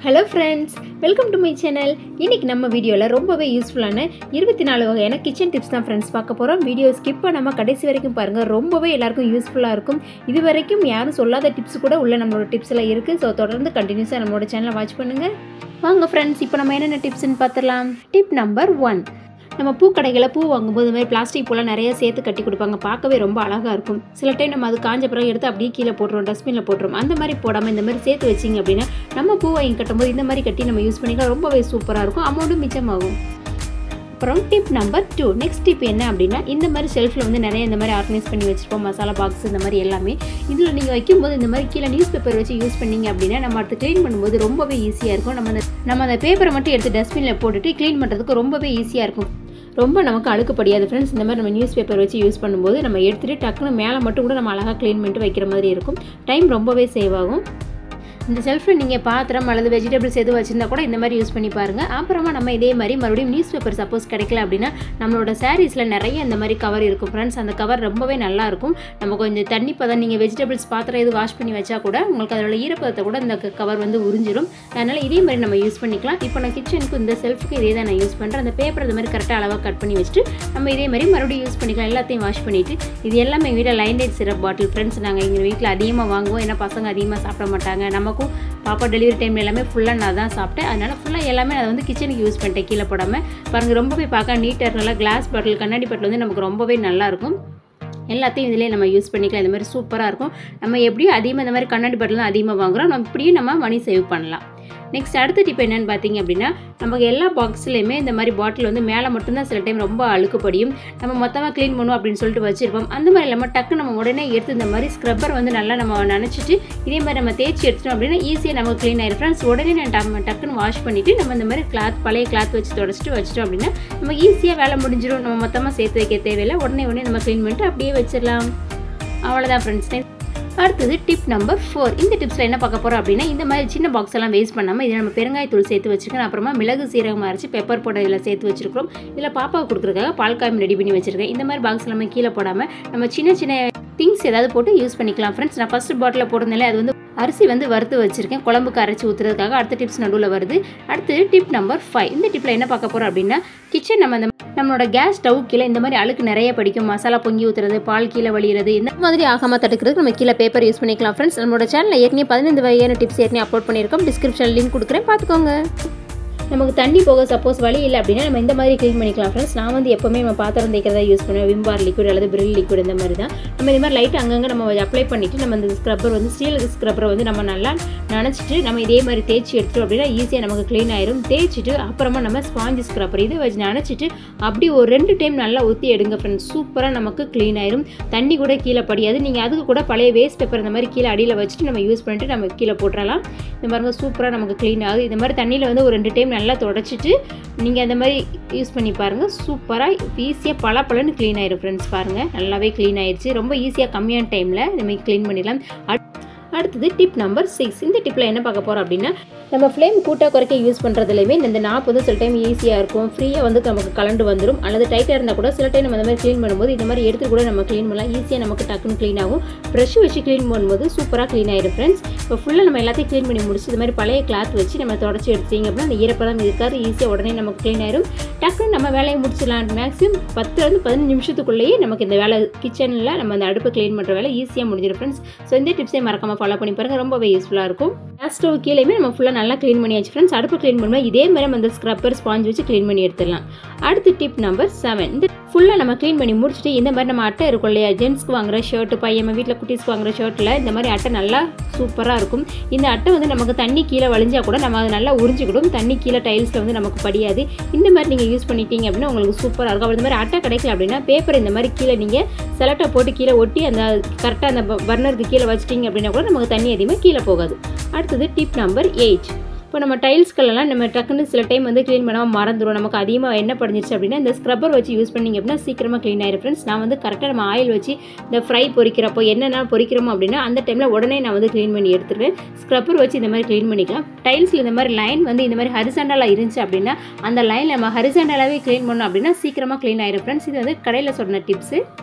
hello friends welcome to my channel இன்னைக்கு நம்ம வீடியோவில் ரொம்பவே யூஸ்ஃபுல்லான இருபத்தி நாலு வகையான கிச்சன் டிப்ஸ் தான் ஃப்ரெண்ட்ஸ் பார்க்க போகிறோம் வீடியோ ஸ்கிப் பண்ணாமல் கடைசி வரைக்கும் பாருங்கள் ரொம்பவே எல்லாருக்கும் யூஸ்ஃபுல்லாக இருக்கும் இது வரைக்கும் யாரும் சொல்லாத டிப்ஸ் கூட உள்ள நம்மளோட டிப்ஸில் இருக்குது ஸோ தொடர்ந்து கண்டினியூஸாக நம்மளோட சேனலை வாட்ச் பண்ணுங்கள் வாங்க ஃப்ரெண்ட்ஸ் இப்போ நம்ம என்னென்ன டிப்ஸ்னு பார்த்துடலாம் டிப் நம்பர் ஒன் நம்ம பூக்கடைகளில் பூ வாங்கும்போது இந்த மாதிரி பிளாஸ்டிக் பூலாம் நிறைய சேர்த்து கட்டி கொடுப்பாங்க பார்க்கவே ரொம்ப அழகாக இருக்கும் சில டைம் நம்ம அது காஞ்ச பிறகு எடுத்து அப்படியே கீழே போட்டுருவோம் டஸ்ட்பினில் போட்டுரும் அந்த மாதிரி போடாமல் இந்த மாதிரி சேர்த்து வச்சிங்க அப்படின்னா நம்ம பூ வாங்கி கட்டும்போது இந்த மாதிரி கட்டி நம்ம யூஸ் பண்ணிக்கலாம் ரொம்பவே சூப்பராக இருக்கும் அமௌண்ட்டும் மிச்சமாகும் அப்புறம் tip number two next tip என்ன அப்படின்னா இந்த மாதிரி ஷெல்ஃபில் வந்து நிறைய இந்த மாதிரி ஆர்கனைஸ் பண்ணி வச்சுருப்போம் மசாலா பாக்ஸ் இந்த மாதிரி எல்லாமே இதில் நீங்கள் வைக்கும்போது இந்த மாதிரி கீழே நியூஸ் பேப்பர் வச்சு யூஸ் பண்ணீங்க அப்படின்னா நம்ம அடுத்து க்ளீன் பண்ணும்போது ரொம்பவே ஈஸியாக இருக்கும் நம்ம அந்த நம்ம அந்த பேப்பரை மட்டும் எடுத்து டஸ்ட்பினில் போட்டுட்டு க்ளீன் பண்ணுறதுக்கு ரொம்பவே ஈஸியாக இருக்கும் ரொம்ப நமக்கு அழுக்கு படியாது ஃப்ரெண்ட்ஸ் இந்த மாதிரி நம்ம நியூஸ் பேப்பர் வச்சு யூஸ் பண்ணும்போது நம்ம எடுத்துகிட்டு டக்குன்னு மேலே மட்டும் கூட நம்ம அழகாக க்ளீன் பண்ணிட்டு வைக்கிற மாதிரி இருக்கும் டைம் ரொம்பவே சேவ் ஆகும் இந்த செல்ஃபில் நீங்கள் பாத்திரம் அல்லது வெஜிடபிள்ஸ் எதுவும் வச்சுருந்தா கூட இந்த மாதிரி யூஸ் பண்ணி பாருங்கள் அப்புறமா நம்ம இதே மாதிரி மறுபடியும் நியூஸ் பேப்பர் சப்போஸ் கிடைக்கல அப்படின்னா நம்மளோட சாரீஸில் நிறைய இந்த மாதிரி கவர் இருக்கும் ஃப்ரெண்ட்ஸ் அந்த கவர் ரொம்பவே நல்லா இருக்கும் நம்ம கொஞ்சம் தண்ணி பதம் நீங்கள் வெஜிடபிள்ஸ் பாத்திரம் எதுவும் வாஷ் பண்ணி வச்சா கூட உங்களுக்கு அதோட ஈரப்பதத்தை கூட இந்த கவர் வந்து உறிஞ்சிடும் அதனால் இதே மாதிரி நம்ம யூஸ் பண்ணிக்கலாம் இப்போ நான் கிச்சனுக்கு இந்த செல்ஃபுக்கு இதே தான் நான் யூஸ் பண்ணுறேன் அந்த பேப்பர் இந்த மாதிரி கரெக்டாக அளவாக கட் பண்ணி வச்சுட்டு நம்ம இதே மாதிரி மறுபடியும் யூஸ் பண்ணிக்கலாம் எல்லாத்தையும் வாஷ் பண்ணிவிட்டு இது எல்லாமே எங்கள் வீட்டில் லைன்டேட் சிரப் பாட்டில் ஃப்ரெண்ட்ஸ் நாங்கள் எங்கள் வீட்டில் அதிகமாக வாங்குவோம் ஏன்னா பசங்க அதிகமாக சாப்பிட மாட்டாங்க நமக்கும் பாப்பா டெலிவரி டைம் எல்லாமே ஃபுல்லாக நான் தான் சாப்பிட்டேன் அதனால் ஃபுல்லாக எல்லாமே அதை வந்து கிச்சனுக்கு யூஸ் பண்ணிட்டேன் கீழே போடாமல் பாருங்கள் ரொம்பவே பார்க்க நீட்டாக நல்லா கிளாஸ் பாட்டில் கண்ணாடி பாட்டில் வந்து நமக்கு ரொம்பவே நல்லாயிருக்கும் எல்லாத்தையும் இதிலே நம்ம யூஸ் பண்ணிக்கலாம் இந்த மாதிரி சூப்பராக இருக்கும் நம்ம எப்படியும் அதிகமாக இந்த மாதிரி கண்ணாடி பாட்டில் தான் அதிகமாக வாங்குகிறோம் நம்ம இப்படியும் நம்ம மணி சேவ் பண்ணலாம் நெக்ஸ்ட் அடுத்த டிப் என்னென்னு பார்த்தீங்க அப்படின்னா நமக்கு எல்லா பாக்ஸ்லையுமே இந்த மாதிரி பாட்டில் வந்து மேலே மட்டும்தான் சில டைம் ரொம்ப அழுக்குப்படியும் நம்ம மொத்தமாக க்ளீன் பண்ணுவோம் அப்படின்னு சொல்லிட்டு வச்சுருப்போம் அந்த மாதிரி இல்லாமல் டக்கு நம்ம உடனே எடுத்து இந்த மாதிரி ஸ்க்ரப்பர் வந்து நல்லா நம்ம நினச்சிட்டு இதே மாதிரி நம்ம தேய்ச்சி எடுத்துட்டோம் அப்படின்னா ஈஸியாக நமக்கு க்ளீன் ஆயிரும் ஃப்ரெண்ட்ஸ் உடனே நான் டக்குன்னு வாஷ் பண்ணிவிட்டு நம்ம இந்த மாதிரி கிளாத் பழைய கிளாத் வச்சு தொடச்சிட்டு வச்சிட்டோம் அப்படின்னா நம்ம ஈஸியாக வேலை முடிஞ்சிடும் நம்ம மொத்தமாக சேர்த்து வைக்க தேவையில்லை உடனே உடனே நம்ம க்ளீன் பண்ணிட்டு அப்படியே வச்சிடலாம் அவ்வளோதான் ஃப்ரெண்ட்ஸ் அடுத்தது டிப் நம்பர் ஃபோர் இந்த டிப்ஸில் என்ன பார்க்க போகிறோம் அப்படின்னா இந்த மாதிரி சின்ன பாக்ஸ் எல்லாம் வேஸ்ட் பண்ணாமல் இதில் நம்ம பெருங்காயத்தூள் சேர்த்து வச்சுருக்கேன் அப்புறமா மிளகு சீரகம் அரைச்சி பெப்பர் போட இதில் சேர்த்து வச்சிருக்கிறோம் இதில் பாப்பாவுக்கு கொடுக்குறதுக்காக பால்காயம் ரெடி பண்ணி வச்சிருக்கேன் இந்த மாதிரி பாக்ஸ் எல்லாமே கீழே போடாமல் நம்ம சின்ன சின்ன திங்ஸ் ஏதாவது போட்டு யூஸ் பண்ணிக்கலாம் ஃப்ரெண்ட்ஸ் நான் ஃபஸ்ட் பாட்டில் போடுறதுனால அது வந்து அரிசி வந்து வறுத்து வச்சுருக்கேன் குழம்புக்கு அரைச்சி ஊற்றுறதுக்காக அடுத்த டிப்ஸ் நடுவில் வருது அடுத்து டிப் நம்பர் ஃபைவ் இந்த டிப்பில் என்ன பார்க்க போகிறோம் அப்படின்னா கிச்சன் நம்ம அந்த நம்மளோட கேஸ் ஸ்டவ் கீழே இந்த மாதிரி அழுக்கு நிறைய படிக்கும் மசாலா பொங்கி ஊற்றுறது பால் கீழே வழியிறது இந்த மாதிரி ஆகாமல் தடுக்கிறதுக்கு நம்ம கீழே பேப்பர் யூஸ் பண்ணிக்கலாம் ஃப்ரெண்ட்ஸ் நம்மளோட சேனலில் ஏற்கனவே பதினைந்து வகையான டிப்ஸ் ஏற்கனவே அப்லோட் பண்ணியிருக்கோம் டிஸ்கிரிப்ஷன் லிங்க் கொடுக்குறேன் பார்த்துக்கோங்க நமக்கு தண்ணி போக சப்போஸ் வழி இல்லை அப்படின்னா நம்ம இந்த மாதிரி க்ளீன் பண்ணிக்கலாம் ஃப்ரெண்ட்ஸ் நான் வந்து எப்போவுமே நம்ம பாத்திரம் தேய்க்கிறதா யூஸ் பண்ணுவேன் விம்பார் லிக்விட் அல்லது பிரில் லிக்விட் இந்த மாதிரி தான் நம்ம இந்த மாதிரி லைட் அங்கங்கே நம்ம அப்ளை பண்ணிவிட்டு நம்ம இந்த ஸ்க்ரப்பர் வந்து ஸ்டீல் ஸ்க்ரப்பரை வந்து நம்ம நல்லா நினச்சிட்டு நம்ம இதே மாதிரி தேய்ச்சி எடுத்துட்டோம் அப்படின்னா ஈஸியாக நமக்கு க்ளீன் ஆயிரும் தேய்ச்சிட்டு அப்புறமா நம்ம ஸ்பாஞ்சு ஸ்க்ரப்பர் இதை வச்சு நினச்சிட்டு அப்படி ஒரு ரெண்டு டைம் நல்லா ஊற்றி எடுங்க ஃப்ரெண்ட்ஸ் சூப்பராக நமக்கு க்ளீன் ஆயிரும் தண்ணி கூட கீழே படியாது நீங்கள் அதுக்கு கூட பழைய வேஸ்ட் பேப்பர் இந்த மாதிரி கீழே அடியில் வச்சுட்டு நம்ம யூஸ் பண்ணிட்டு நம்ம கீழே போட்டுறலாம் இந்த மாதிரி சூப்பராக நமக்கு க்ளீன் ஆகுது இந்த மாதிரி தண்ணியில் வந்து ஒரு ரெண்டு டைம் நல்லா தொடச்சிட்டு நீங்கள் அந்த மாதிரி யூஸ் பண்ணி பாருங்கள் சூப்பராக ஈஸியாக பல பலன்னு க்ளீன் ஆயிரும் ஃப்ரெண்ட்ஸ் பாருங்கள் நல்லாவே க்ளீன் ஆயிடுச்சு ரொம்ப ஈஸியாக கம்மியான டைமில் இந்த மாதிரி க்ளீன் பண்ணிடலாம் அடுத்தது டிப் நம்பர் சிக்ஸ் இந்த டிப்பில் என்ன பார்க்க போகிறோம் அப்படின்னா நம்ம ஃப்ளேம் கூட்டாக குறைக்க யூஸ் பண்ணுறதுலையுமே இந்த நாப் வந்து சில டைம் ஈஸியாக இருக்கும் ஃப்ரீயாக வந்து நமக்கு கலண்டு வந்துடும் அல்லது டைட்டாக இருந்தால் கூட சில டைம் நம்ம இந்த மாதிரி க்ளீன் பண்ணும்போது இந்த மாதிரி எடுத்து கூட நம்ம க்ளீன் பண்ணலாம் ஈஸியாக நமக்கு டக்குன்னு க்ளீன் ஆகும் ப்ரஷ் வச்சு க்ளீன் பண்ணும்போது சூப்பராக க்ளீன் ஆயிடும் ஃப்ரெண்ட்ஸ் இப்போ ஃபுல்லாக நம்ம எல்லாத்தையும் க்ளீன் பண்ணி முடிச்சு இந்த மாதிரி பழைய கிளாத் வச்சு நம்ம தொடச்சி எடுத்தீங்க அப்படின்னா அந்த ஈரப்பதம் இருக்காது ஈஸியாக உடனே நமக்கு க்ளீன் ஆயிடும் டக்குன்னு நம்ம வேலையை முடிச்சிடலாம் மேக்ஸிமம் பத்துலேருந்து பதினஞ்சு நிமிஷத்துக்குள்ளேயே நமக்கு இந்த வேலை கிச்சனில் நம்ம அந்த அடுப்பு க்ளீன் பண்ணுற வேலை ஈஸியாக முடிஞ்சிடும் ஃப்ரெண்ட்ஸ் ஸோ இந்த டிப்ஸை மறக்காமல் ஃபாலோ பண்ணி பாருங்கள் ரொம்பவே யூஸ்ஃபுல்லாக இருக்கும் கேஸ் ஸ்டவ் கீழேயுமே நம்ம ஃபுல்லாக நல்லா க்ளீன் பண்ணியாச்சு ஃப்ரெண்ட்ஸ் அடுப்பு க்ளீன் பண்ணும்போது இதே மாதிரி நம்ம அந்த ஸ்க்ரப்பர் ஸ்பாஞ்ச் வச்சு க்ளீன் பண்ணி எடுத்துடலாம் அடுத்து டிப் நம்பர் செவன் இந்த ஃபுல்லாக நம்ம க்ளீன் பண்ணி முடிச்சுட்டு இந்த மாதிரி நம்ம அட்டை இருக்கும் இல்லையா ஜென்ஸ்க்கு வாங்குற ஷர்ட்டு பையன் வீட்டில் குட்டீஸ்க்கு வாங்குற ஷர்ட்டில் இந்த மாதிரி அட்டை நல்லா சூப்பராக இருக்கும் இந்த அட்டை வந்து நமக்கு தண்ணி கீழே வழிஞ்சால் கூட நம்ம அதை நல்லா உறிஞ்சிக்கிடும் தண்ணி கீழே டைல்ஸில் வந்து நமக்கு படியாது இந்த மாதிரி நீங்கள் யூஸ் பண்ணிட்டீங்க அப்படின்னா உங்களுக்கு சூப்பராக இருக்கும் அப்படி இந்த மாதிரி அட்டை கிடைக்கல அப்படின்னா பேப்பர் இந்த மாதிரி கீழே நீங்கள் செலட்டை போட்டு கீழே ஒட்டி அந்த கரெக்டாக அந்த பர்னருக்கு கீழே வச்சிட்டிங்க அப்படின்னா கூட நமக்கு தண்ணி அதிகமாக கீழே போகாது அடுத்தது டிப் நம்பர் எயிட் இப்போ நம்ம டைல்ஸ்களெல்லாம் நம்ம டக்குன்னு சில டைம் வந்து க்ளீன் பண்ணாமல் மறந்துடும் நமக்கு அதிகமாக என்ன படிஞ்சிச்சு அப்படின்னா இந்த ஸ்க்ரப்பர் வச்சு யூஸ் பண்ணிங்க அப்படின்னா சீக்கிரமாக க்ளீன் ஆயிரும் ஃப்ரெண்ட்ஸ் நான் வந்து கரெக்டாக நம்ம ஆயில் வச்சு இந்த ஃப்ரை பொரிக்கிறப்போ என்னென்ன பொரிக்கிறோமோ அப்படின்னா அந்த டைமில் உடனே நான் வந்து க்ளீன் பண்ணி எடுத்துருவேன் ஸ்க்ரப்பர் வச்சு இந்த மாதிரி க்ளீன் பண்ணிக்கலாம் டைல்ஸில் இந்த மாதிரி லைன் வந்து இந்த மாதிரி ஹரிசாண்டலாக இருந்துச்சு அப்படின்னா அந்த லைன் நம்ம ஹரிசாண்டலாகவே க்ளீன் பண்ணோம் அப்படின்னா சீக்கிரமாக க்ளீன் ஆயிரும் ஃப்ரெண்ட்ஸ் இது வந்து கடையில் சொன்ன டிப்ஸு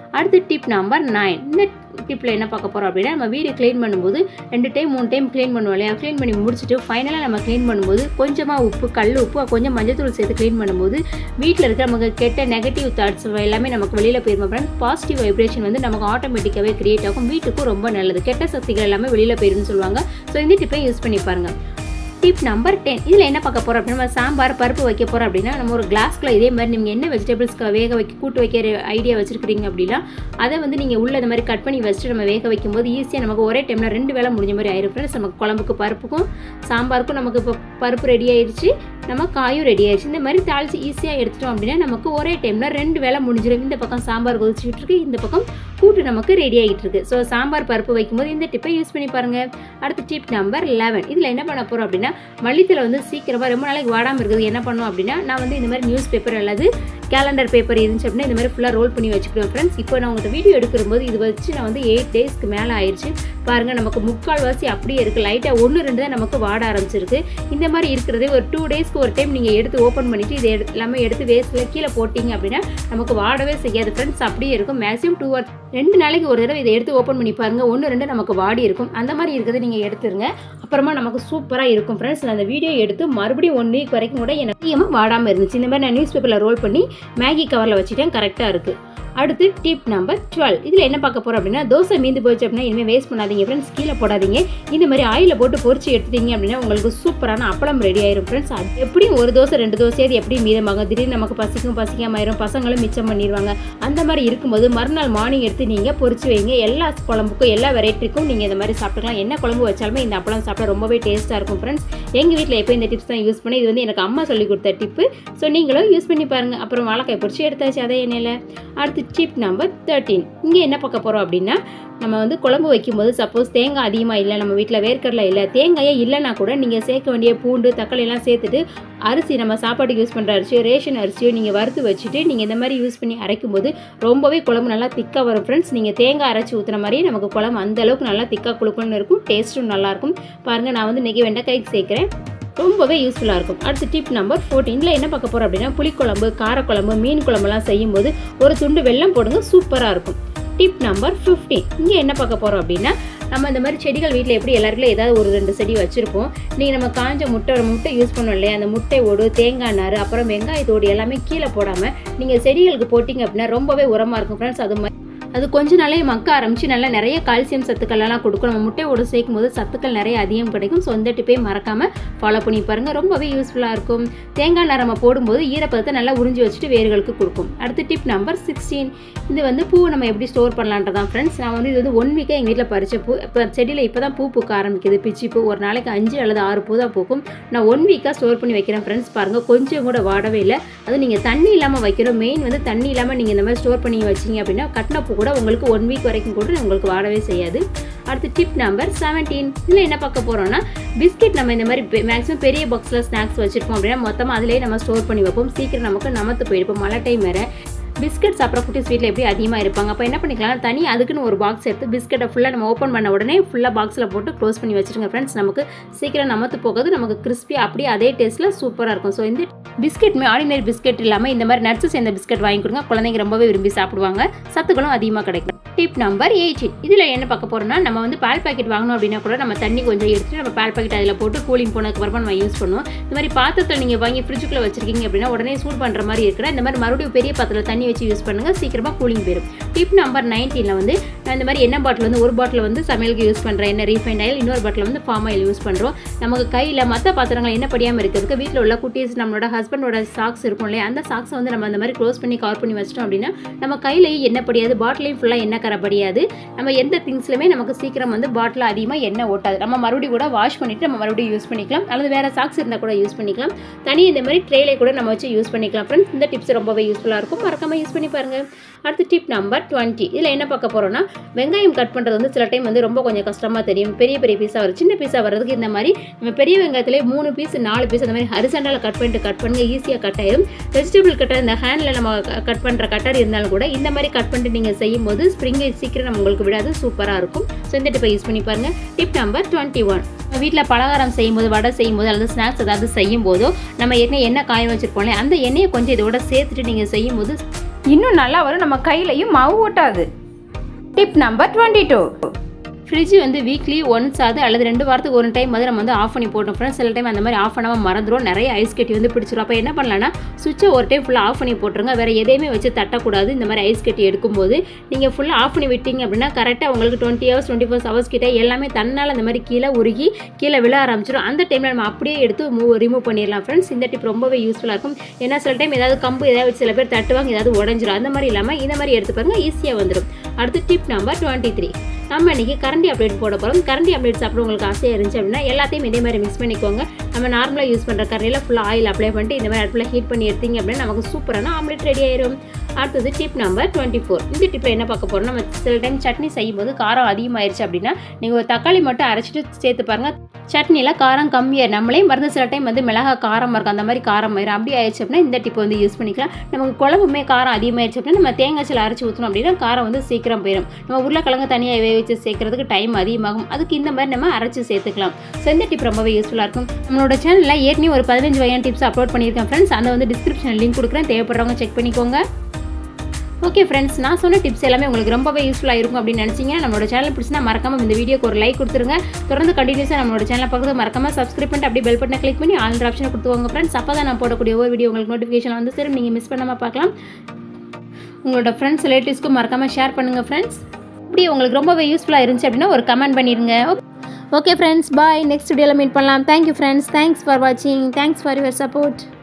அடுத்து டிப் நம்பர் நைன் இந்த டிப்பில் என்ன பார்க்க போகிறோம் அப்படின்னா நம்ம வீடு க்ளீன் பண்ணும்போது ரெண்டு டைம் மூணு டைம் க்ளீன் பண்ணுவோம் இல்லையா க்ளீன் பண்ணி முடிச்சுட்டு ஃபைனலாக நம்ம க்ளீன் பண்ணும்போது கொஞ்சமாக உப்பு கல் உப்பு கொஞ்சம் மஞ்சத்தூள் சேர்த்து க்ளீன் பண்ணும்போது வீட்டில் இருக்க நமக்கு கெட்ட நெகட்டிவ் தாட்ஸ் எல்லாமே நமக்கு வெளியில் போயிருமா ஃப்ரெண்ட்ஸ் பாசிட்டிவ் வைப்ரேஷன் வந்து நமக்கு ஆட்டோமேட்டிக்காகவே கிரியேட் ஆகும் வீட்டுக்கும் ரொம்ப நல்லது கெட்ட சக்திகள் எல்லாமே வெளியில் போயிருன்னு சொல்லுவாங்க ஸோ இந்த டிப்பை யூஸ் பண்ணி பாருங்கள் டிப் நம்பர் டென் இதில் என்ன பார்க்க போகிறோம் அப்படின்னா நம்ம சாம்பார் பருப்பு வைக்க போகிறோம் அப்படின்னா நம்ம ஒரு கிளாஸ்க்குள்ள இதே மாதிரி நீங்கள் என்ன வெஜிடபிள்ஸ்க்கு வேக வைக்க கூட்டு வைக்கிற ஐடியா வச்சிருக்கிறீங்க அப்படின்னா அதை வந்து நீங்கள் உள்ள இந்த மாதிரி கட் பண்ணி வச்சுட்டு நம்ம வேக வைக்கும்போது ஈஸியாக நமக்கு ஒரே டைமில் ரெண்டு வேளை முடிஞ்ச மாதிரி ஆயிரும் ஃப்ரெண்ட்ஸ் நமக்கு குழம்புக்கு பருப்புக்கும் சாம்பாருக்கும் நமக்கு இப்போ பருப்பு ரெடி ஆயிடுச்சு நம்ம காயும் ரெடி ஆயிடுச்சு இந்த மாதிரி தாளிச்சு ஈஸியாக எடுத்துட்டோம் அப்படின்னா நமக்கு ஒரே டைமில் ரெண்டு வேளை முடிஞ்சிடும் இந்த பக்கம் சாம்பார் கொதிச்சுட்டு இருக்கு இந்த பக்கம் கூட்டு நமக்கு ரெடி ஆகிட்டு இருக்கு ஸோ சாம்பார் பருப்பு வைக்கும்போது இந்த டிப்பை யூஸ் பண்ணி பாருங்க அடுத்த டிப் நம்பர் லெவன் இதில் என்ன பண்ண போகிறோம் அப்படின்னா மல்லித்தலை வந்து சீக்கிரமாக ரொம்ப நாளைக்கு வாடாமல் இருக்குது என்ன பண்ணோம் அப்படின்னா நான் வந்து இந்த மாதிரி நியூஸ் பேப்பர் அல்லது கேலண்டர் பேப்பர் இருந்துச்சு அப்படின்னா இந்த மாதிரி ஃபுல்லாக ரோல் பண்ணி வச்சுக்கிடுவேன் ஃப்ரெண்ட்ஸ் இப்போ நான் உங்கள்கிட்ட வீடியோ எடுக்கும்போது இது வச்சு நான் வந்து எயிட் டேஸ்க்கு மேலே ஆயிடுச்சு பாருங்கள் நமக்கு முக்கால் வாசி அப்படியே இருக்குது லைட்டாக ஒன்று ரெண்டு தான் நமக்கு வாட ஆரம்பிச்சிருக்கு இந்த மாதிரி இருக்கிறது ஒரு டூ டேஸ்க்கு ஒரு டைம் நீங்கள் எடுத்து ஓப்பன் பண்ணிவிட்டு இதை எடு எல்லாமே எடுத்து வேஸ்ட்டில் கீழே போட்டிங்க அப்படின்னா நமக்கு வாடவே செய்யாது ஃப்ரெண்ட்ஸ் அப்படியே இருக்கும் மேக்ஸிமம் டூ ஆர் ரெண்டு நாளைக்கு ஒரு தடவை இதை எடுத்து ஓப்பன் பண்ணி பாருங்க ஒன்று ரெண்டு நமக்கு வாடி இருக்கும் அந்த மாதிரி இருக்கிறத நீங்கள் எடுத்துருங்க அப்புறமா நமக்கு சூப்பராக இருக்கும் ஃப்ரெண்ட்ஸ் நான் அந்த வீடியோ எடுத்து மறுபடியும் ஒன் வீக் வரைக்கும் கூட எனக்கு அதிகமாக வாடாமல் இருந்துச்சு இந்த மாதிரி நான் நியூஸ் பேப்பரில் ரோல் பண்ணி மேகி கவரில் வச்சுட்டேன் கரெக்டாக இருக்குது அடுத்து டிப் நம்பர் டுவெல் இதில் என்ன பார்க்க போகிறோம் அப்படின்னா தோசை மீந்து போச்சு அப்படின்னா இனிமேல் வேஸ்ட் பண்ணாதீங்க ஃப்ரெண்ட்ஸ் கீழே போடாதீங்க இந்த மாதிரி ஆயிலில் போட்டு பொரிச்சு எடுத்துட்டீங்க அப்படின்னா உங்களுக்கு சூப்பரான அப்பளம் ரெடி ஆயிரும் ஃப்ரெண்ட்ஸ் அது எப்படியும் ஒரு தோசை ரெண்டு தோசையாவது எப்படி மீதமாகும் திடீர்னு நமக்கு பசிக்கும் பசிக்காம ஆயிரும் பசங்களும் மிச்சம் பண்ணிடுவாங்க அந்த மாதிரி இருக்கும்போது மறுநாள் மார்னிங் எடுத்து நீங்கள் பொரிச்சு வைங்க எல்லா குழம்புக்கும் எல்லா வெரைட்டிக்கும் நீங்கள் இந்த மாதிரி சாப்பிட்டுக்கலாம் என்ன குழம்பு வச்சாலுமே இந்த அப்பளம் சாப்பிட்டா ரொம்பவே டேஸ்ட்டாக இருக்கும் ஃப்ரெண்ட்ஸ் எங்கள் வீட்டில் எப்போ இந்த டிப்ஸ் தான் யூஸ் பண்ணி இது வந்து எனக்கு அம்மா சொல்லி கொடுத்த டிப்பு ஸோ நீங்களும் யூஸ் பண்ணி பாருங்கள் அப்புறம் வாழைக்காய் பொரிச்சு எடுத்தாச்சு அதே எண்ணெயில் அடுத்து டிப் நம்பர் தேர்ட்டீன் இங்கே என்ன பார்க்க போகிறோம் அப்படின்னா நம்ம வந்து குழம்பு வைக்கும்போது சப்போஸ் தேங்காய் அதிகமாக இல்லை நம்ம வீட்டில் வேர்க்கடலை இல்லை தேங்காயே இல்லைனா கூட நீங்கள் சேர்க்க வேண்டிய பூண்டு தக்காளி எல்லாம் சேர்த்துட்டு அரிசி நம்ம சாப்பாட்டுக்கு யூஸ் பண்ணுற அரிசியோ ரேஷன் அரிசியோ நீங்கள் வறுத்து வச்சுட்டு நீங்கள் இந்த மாதிரி யூஸ் பண்ணி அரைக்கும் போது ரொம்பவே குழம்பு நல்லா திக்காக வரும் ஃப்ரெண்ட்ஸ் நீங்கள் தேங்காய் அரைச்சி ஊற்றுன மாதிரியே நமக்கு குழம்பு அந்த அளவுக்கு நல்லா திக்காக குழுக்குன்னு இருக்கும் டேஸ்ட்டும் நல்லாயிருக்கும் பாருங்கள் நான் வந்து இன்றைக்கி வெண்டைக்காய்க்கு சேர்க்குறேன் ரொம்பவே யூஸ்ஃபுல்லாக இருக்கும் அடுத்து டிப் நம்பர் ஃபோர்டீனில் என்ன பார்க்க போகிறோம் அப்படின்னா புளிக்குழம்பு காரக்குழம்பு மீன் குழம்புலாம் செய்யும்போது ஒரு துண்டு வெல்லம் போடுங்க சூப்பராக இருக்கும் டிப் நம்பர் ஃபிஃப்டீன் இங்கே என்ன பார்க்க போகிறோம் அப்படின்னா நம்ம இந்த மாதிரி செடிகள் வீட்டில் எப்படி எல்லாருக்குள்ள ஏதாவது ஒரு ரெண்டு செடி வச்சுருப்போம் நீங்கள் நம்ம காஞ்ச முட்டை ஒரு முட்டை யூஸ் பண்ணோம் இல்லையா அந்த முட்டை ஓடு தேங்காய் நார் அப்புறம் வெங்காயத்தோடு எல்லாமே கீழே போடாமல் நீங்கள் செடிகளுக்கு போட்டிங்க அப்படின்னா ரொம்பவே உரமாக இருக்கும் ஃப்ரெண்ட்ஸ் அது மாதிரி அது கொஞ்ச நாளே மக்க ஆரம்பிச்சு நல்லா நிறைய கால்சியம் சத்துக்கள் எல்லாம் கொடுக்கும் நம்ம முட்டையோடு சேர்க்கும் போது சத்துக்கள் நிறைய அதிகம் கிடைக்கும் ஸோ இந்த டிப்பையும் மறக்காமல் ஃபாலோ பண்ணி பாருங்கள் ரொம்பவே யூஸ்ஃபுல்லாக இருக்கும் தேங்காய் நார் நம்ம போடும்போது ஈரப்பதத்தை நல்லா உறிஞ்சி வச்சுட்டு வேர்களுக்கு கொடுக்கும் அடுத்து டிப் நம்பர் சிக்ஸ்டீன் இது வந்து பூ நம்ம எப்படி ஸ்டோர் பண்ணலான்றதான் ஃப்ரெண்ட்ஸ் நான் வந்து இது வந்து ஒன் வீக்காக எங்கள் வீட்டில் பறிச்ச பூ இப்போ செடியில் இப்போ தான் பூ பூக்க ஆரம்பிக்குது பிச்சி பூ ஒரு நாளைக்கு அஞ்சு அல்லது ஆறு பூ தான் பூக்கும் நான் ஒன் வீக்காக ஸ்டோர் பண்ணி வைக்கிறேன் ஃப்ரெண்ட்ஸ் பாருங்கள் கொஞ்சம் கூட வாடவே இல்லை அது நீங்கள் தண்ணி இல்லாமல் வைக்கணும் மெயின் வந்து தண்ணி இல்லாமல் நீங்கள் இந்த மாதிரி ஸ்டோர் பண்ணி வச்சிங்க அப்படின்னா கட்டின பூ கூட உங்களுக்கு ஒன் வீக் வரைக்கும் கூட உங்களுக்கு வாடவே செய்யாது அடுத்து டிப் நம்பர் செவன்டீன் இதில் என்ன பார்க்க போகிறோம்னா பிஸ்கெட் நம்ம இந்த மாதிரி மேக்ஸிமம் பெரிய பாக்ஸில் ஸ்நாக்ஸ் வச்சுருப்போம் அப்படின்னா மொத்தமாக அதிலேயே நம்ம ஸ்டோர் பண்ணி வைப்போம் சீக்கிரம் நமக்கு நமத்து போயிருப்போம் மழை டைம் வேறு பிஸ்கட் சாப்பிட்ற குட்டீஸ் வீட்டில் எப்படி அதிகமாக இருப்பாங்க அப்போ என்ன பண்ணிக்கலாம் தனி அதுக்குன்னு ஒரு பாக்ஸ் எடுத்து பிஸ்கெட்டை ஃபுல்லாக நம்ம ஓப்பன் பண்ண உடனே ஃபுல்லாக பாக்ஸில் போட்டு க்ளோஸ் பண்ணி வச்சுருங்க ஃப்ரெண்ட்ஸ் நமக்கு சீக்கிரம் நமத்து போகிறது நமக்கு கிறிஸ்பி அப்படியே அதே டேஸ்ட்டில் சூப்பராக இருக்கும் ஸோ இந்த பிஸ்கெட்மே ஆர்டினரி பிஸ்கெட் இல்லாமல் இந்த மாதிரி நட்ஸ் சேர்ந்த பிஸ்கெட் வாங்கி கொடுங்க குழந்தைங்க ரொம்பவே விரும்பி சாப்பிடுவாங்க சத்துக்களும் அதிகமாக கிடைக்கும் டிப் நம்பர் எயிட்டீன் இதில் என்ன பார்க்க போகிறோம்னா நம்ம வந்து பால் பாக்கெட் வாங்கணும் அப்படின்னா கூட நம்ம தண்ணி கொஞ்சம் எடுத்துட்டு நம்ம பால் பாக்கெட் அதில் போட்டு கூலிங் போனதுக்கு அப்புறமா நம்ம யூஸ் பண்ணுவோம் இந்த மாதிரி பாத்திரத்தில் நீங்கள் வாங்கி ஃப்ரிட்ஜுக்குள்ளே வச்சிருக்கீங்க அப்படின்னா உடனே சூடு பண்ணுற மாதிரி இருக்கிற இந்த மாதிரி மறுபடியும் பெரிய பாத்திரத்தில் தண்ணி வச்சு யூஸ் பண்ணுங்கள் சீக்கிரமாக கூலிங் போயிடும் டிப் நம்பர் நைன்டீனில் வந்து நான் இந்த மாதிரி எண்ணெய் பாட்டில் வந்து ஒரு பாட்டில் வந்து சமையலுக்கு யூஸ் பண்ணுறேன் என்ன ரீஃபைண்ட் ஆயில் இன்னொரு பாட்டில் வந்து ஃபார்ம் ஆயில் யூஸ் பண்ணுறோம் நமக்கு கையில் மற்ற பாத்திரங்கள் என்ன படியாமல் இருக்கிறதுக்கு வீட்டில் உள்ள குட்டீஸ் நம்மளோட ஹஸ்பண்டோட சாக்ஸ் இருக்கும் இல்லையா அந்த சாக்ஸை வந்து நம்ம அந்த மாதிரி க்ளோஸ் பண்ணி கவர் பண்ணி வச்சிட்டோம் அப்படின்னா நம்ம கையிலையும் எண்ணெய் படியாது பாட்டிலையும் ஃபுல்லாக எண்ணெய் கரை படியாது நம்ம எந்த திங்ஸ்லையுமே நமக்கு சீக்கிரம் வந்து பாட்டில் அதிகமாக எண்ணெய் ஓட்டாது நம்ம மறுபடியும் கூட வாஷ் பண்ணிவிட்டு நம்ம மறுபடியும் யூஸ் பண்ணிக்கலாம் அல்லது வேறு சாக்ஸ் இருந்தால் கூட யூஸ் பண்ணிக்கலாம் தனி இந்த மாதிரி ட்ரேலே கூட நம்ம வச்சு யூஸ் பண்ணிக்கலாம் ஃப்ரெண்ட்ஸ் இந்த டிப்ஸ் ரொம்பவே யூஸ்ஃபுல்லாக இருக்கும் மறக்காமல் யூஸ் பண்ணி பாருங்கள் அடுத்து டிப் நம்பர் டுவெண்ட்டி இதில் என்ன பார்க்க போகிறோம்னா வெங்காயம் கட் பண்ணுறது வந்து சில டைம் வந்து ரொம்ப கொஞ்சம் கஷ்டமாக தெரியும் பெரிய பெரிய பீஸாக வரும் சின்ன பீஸாக வர்றதுக்கு இந்த மாதிரி நம்ம பெரிய வெங்காயத்திலே மூணு பீஸ் நாலு பீஸ் அந்த மாதிரி ஹரிசண்டால் கட் பண்ணிட்டு கட் பண்ணுங்க ஈஸியாக கட் ஆயிடும் வெஜிடபிள் கட்டர் இந்த ஹேண்டில் நம்ம கட் பண்ணுற கட்டர் இருந்தாலும் கூட இந்த மாதிரி கட் பண்ணிட்டு நீங்கள் செய்யும் போது ஸ்ப்ரிங் சீக்கிரம் நம்ம உங்களுக்கு விடாது சூப்பராக இருக்கும் ஸோ இந்த டிப்பை யூஸ் பண்ணி பாருங்கள் டிப் நம்பர் டுவெண்ட்டி ஒன் வீட்டில் பலகாரம் செய்யும்போது வடை செய்யும்போது அல்லது ஸ்நாக்ஸ் ஏதாவது செய்யும் போதோ நம்ம ஏற்கனவே எண்ணெய் காய வச்சிருப்போம்ல அந்த எண்ணெயை கொஞ்சம் இதோட சேர்த்துட்டு நீங்கள் செய்யும்போது இன்னும் நல்லா வரும் நம்ம கையிலையும் மாவு ஓட்டாது tip number twenty two fridge வந்து வீக்லி ஒன்ஸ் ஆகுது அல்லது ரெண்டு வாரத்துக்கு ஒரு டைம் வந்து நம்ம வந்து ஆஃப் பண்ணி போட்டோம் ஃப்ரெண்ட்ஸ் சில டைம் அந்த மாதிரி ஆஃப் பண்ணாமல் மறந்துடும் நிறைய ஐஸ் கட்டி வந்து பிடிச்சிரும் அப்போ என்ன பண்ணலாம்னா சுவிட்சை ஒரு டைம் ஃபுல்லாக ஆஃப் பண்ணி போட்டுருங்க வேறு எதையுமே வச்சு தட்டக்கூடாது இந்த மாதிரி ஐஸ் கட்டி எடுக்கும்போது நீங்கள் ஃபுல்லாக ஆஃப் பண்ணி விட்டீங்க அப்படின்னா கரெக்டாக உங்களுக்கு twenty hours twenty four hours கிட்ட எல்லாமே தன்னால் அந்த மாதிரி கீழே உருகி கீழே விழ ஆரம்பிச்சிடும் அந்த டைமில் நம்ம அப்படியே எடுத்து மூவ் ரிமூவ் பண்ணிடலாம் ஃப்ரெண்ட்ஸ் இந்த டிப் ரொம்பவே யூஸ்ஃபுல்லாக இருக்கும் ஏன்னா சில டைம் ஏதாவது கம்பு ஏதாவது வச்சு சில பேர் தட்டுவாங்க ஏதாவது உடஞ்சிரும் அந்த மாதிரி இல்லாமல் இந்த மாதிரி எடுத்து பாருங்க ஈஸியாக வந்துடும் அடுத்து டிப் நம்பர் டுவெண்ட்டி த்ரீ நம்ம இன்றைக்கி கரண்டி அப்டேட் போட போகிறோம் கரண்டி அப்டேட் சாப்பிட உங்களுக்கு ஆசையாக இருந்துச்சு அப்படின்னா எல்லாத்தையும் இதே மாதிரி மிக்ஸ் பண்ணிக்கோங்க நம்ம நார்மலாக யூஸ் பண்ணுற கரண்டியில் ஃபுல்லாக ஆயில் அப்ளை பண்ணிட்டு இந்த மாதிரி அடுப்பில் ஹீட் பண்ணி எடுத்தீங்க அப்படின்னா நமக்கு சூப்பரான ஆம்லெட் ரெடி ஆயிரும் அடுத்தது டிப் நம்பர் டுவெண்ட்டி ஃபோர் இந்த டிப்பில் என்ன பார்க்க போகிறோம் நம்ம சில டைம் சட்னி செய்யும்போது காரம் அதிகமாயிருச்சு அப்படின்னா நீங்கள் ஒரு தக்காளி மட்டும் அரைச்சிட்டு சேர்த்து பாருங்கள் சட்னியில் காரம் கம்மியாக நம்மளே மருந்து சில டைம் வந்து மிளகா காரம் இருக்கும் அந்த மாதிரி காரம் ஆயிரும் அப்படி ஆயிடுச்சு அப்படின்னா இந்த டிப்பை வந்து யூஸ் பண்ணிக்கலாம் நமக்கு குழம்புமே காரம் அதிகமாயிருச்சு அப்படின்னா நம்ம தேங்காய் சில அரைச்சி ஊற்றணும் அப்படின்னா காரம் வந்து சீக்கிரம் போயிடும் நம்ம உருளைக்கிழங்கு தனியாக வேக வச்சு சேர்க்கறதுக்கு டைம் அதிகமாகும் அதுக்கு இந்த மாதிரி நம்ம அரைச்சி சேர்த்துக்கலாம் ஸோ இந்த டிப் ரொம்பவே யூஸ்ஃபுல்லாக இருக்கும் நம்மளோட சேனலில் ஏற்கனவே ஒரு பதினஞ்சு வகையான டிப்ஸ் அப்லோட் பண்ணியிருக்கேன் ஃப்ரெண்ட்ஸ் அதை வந்து டிஸ்கிரிப்ஷன் லிங்க் கொடுக்குறேன் தேவைப்படுறவங்க செக் பண்ணிக்கோங்க ஓகே ஃப்ரெண்ட்ஸ் நான் சொன்ன டிப்ஸ் எல்லாமே உங்களுக்கு ரொம்பவே யூஸ்ஃபுல்லாக இருக்கும் அப்படின்னு நினச்சிங்கன்னா நம்மளோட சேனல் பிடிச்சினா மறக்காம இந்த வீடியோக்கு ஒரு லைக் கொடுத்துருங்க தொடர்ந்து கண்டினியூஸாக நம்மளோட சேனலை பக்கத்தில் மறக்காம சப்ஸ்கிரைப் பண்ணிட்டு அப்படியே பெல் பட்டனை கிளிக் பண்ணி ஆல் ஆப்ஷனை கொடுத்துவாங்க ஃப்ரெண்ட்ஸ் அப்போ தான் நான் போடக்கூடிய ஒவ்வொரு வீடியோ உங்களுக்கு நோட்டிஃபிகேஷன் வந்து சரி நீங்கள் மிஸ் பண்ணாமல் பார்க்கலாம் உங்களோட ஃப்ரெண்ட்ஸ் ரிலேட்டிவ்ஸ்க்கும் மறக்காமல் ஷேர் பண்ணுங்கள் ஃப்ரெண்ட்ஸ் இப்படி உங்களுக்கு ரொம்பவே யூஸ்ஃபுல்லாக இருந்துச்சு அப்படின்னா ஒரு கமெண்ட் பண்ணிடுங்க ஓகே ஃப்ரெண்ட்ஸ் பாய் நெக்ஸ்ட் வீடியோவில் மீட் பண்ணலாம் தேங்க்யூ ஃப்ரெண்ட்ஸ் தேங்க்ஸ் ஃபார் வாட்சிங் தேங்க்ஸ் ஃபார் யுவர் சப்போர்ட்